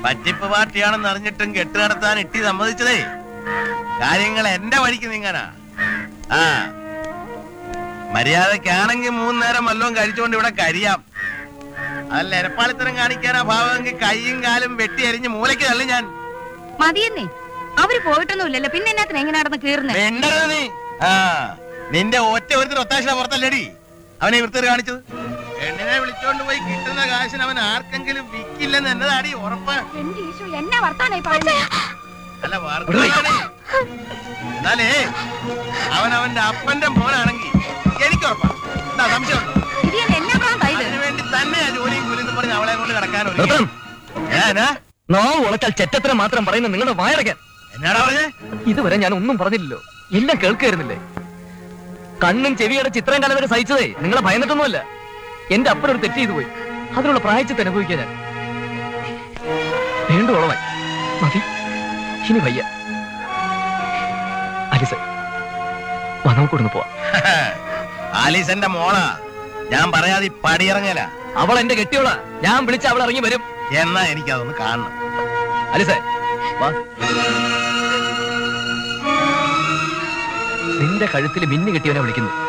പറ്റിപ്പ് പാർട്ടിയാണെന്ന് അറിഞ്ഞിട്ടും കെട്ട് നടത്താൻ ഇട്ടി സമ്മതിച്ചതേ കാര്യങ്ങൾ എന്റെ വഴിക്ക് നീങ്ങാനാ ആ മര്യാദക്കാണെങ്കിൽ മൂന്ന് നേരം വല്ലതും കഴിച്ചുകൊണ്ട് ഇവിടെ കരിയാം അതല്ല എരപ്പാളിത്തരം കാണിക്കാനാ ഭാവമെങ്കിൽ കൈയും കാലും വെട്ടി അരിഞ്ഞ് മൂലയ്ക്ക് തള്ളി ഞാൻ മതിയെന്നേ അവര് പോയിട്ടൊന്നുമില്ലല്ലോ പിന്നെ എന്നാത്തിന് എങ്ങനെ നടന്ന് കീറുന്നേ മിണ്ടരുത് നീ ആ നിന്റെ ഒറ്റ ഒരുത്തിന് ഒത്താശ പുറത്തല്ലേടി അവനെ വൃത്തിർ കാണിച്ചത് പെണ്ണിനെ വിളിച്ചോണ്ട് പോയി കിട്ടുന്ന കാശിന് അവൻ ആർക്കെങ്കിലും വിക്കില്ലെന്ന് എന്നതാടി ഉറപ്പ് എന്റെ ഈശോ എന്നാ വർത്താനായി പറയുന്നത് അല്ല വാർത്തയാണേ. എന്നാലേ അവൻ അവന്റെ അപ്പന്റെ മോനാണെങ്കിൽ എനിക്ക് ഉറപ്പാ എന്താ സംശയമുണ്ടോ ഇതിയല്ല എന്നാ പ്രാന്തായത് അതിനു വേണ്ടി തന്നെ ആ ജോലിയും കൂലിന്ന് പറഞ്ഞ് അവളെ കൊണ്ട് കിടക്കാൻ നിർത്തണം. ഞാനാ നാവ് ഉളച്ചാൽ ചെറ്റത്തിന് മാത്രം പറയുന്ന നിങ്ങളുടെ വായടക്കാൻ എന്നാടാ പറഞ്ഞേ ഇതുവരെ ഞാൻ ഒന്നും പറഞ്ഞില്ലല്ലോ എല്ലാം കേൾക്കായിരുന്നില്ലേ കണ്ണും ചെവിയുടെ ചിത്രം കാലം വരെ സഹിച്ചതേ നിങ്ങളെ ഭയന്നിട്ടൊന്നുമല്ല എന്റെ അപ്പനൊരു തെറ്റ് ചെയ്തു പോയി അതിനുള്ള പ്രായച്ചത്ത് അനുഭവിക്കാൻ ഞാൻ വീണ്ടും ഉളവായി മതി ഇനി വയ്യ അലിസ വാ നമുക്കൊടുന്ന് പോവാം ആലീസന്റെ മോളാ ഞാൻ പറയാതെ ഈ പടിയിറങ്ങല അവൾ എന്റെ കെട്ടിയോളാ ഞാൻ വിളിച്ച അവൾ ഇറങ്ങി വരും എന്നാ എനിക്കതൊന്ന് കാണണം അലിസേ വാ നിന്റെ കഴുത്തിൽ മിന്നു കെട്ടിയവനെ വിളിക്കുന്നു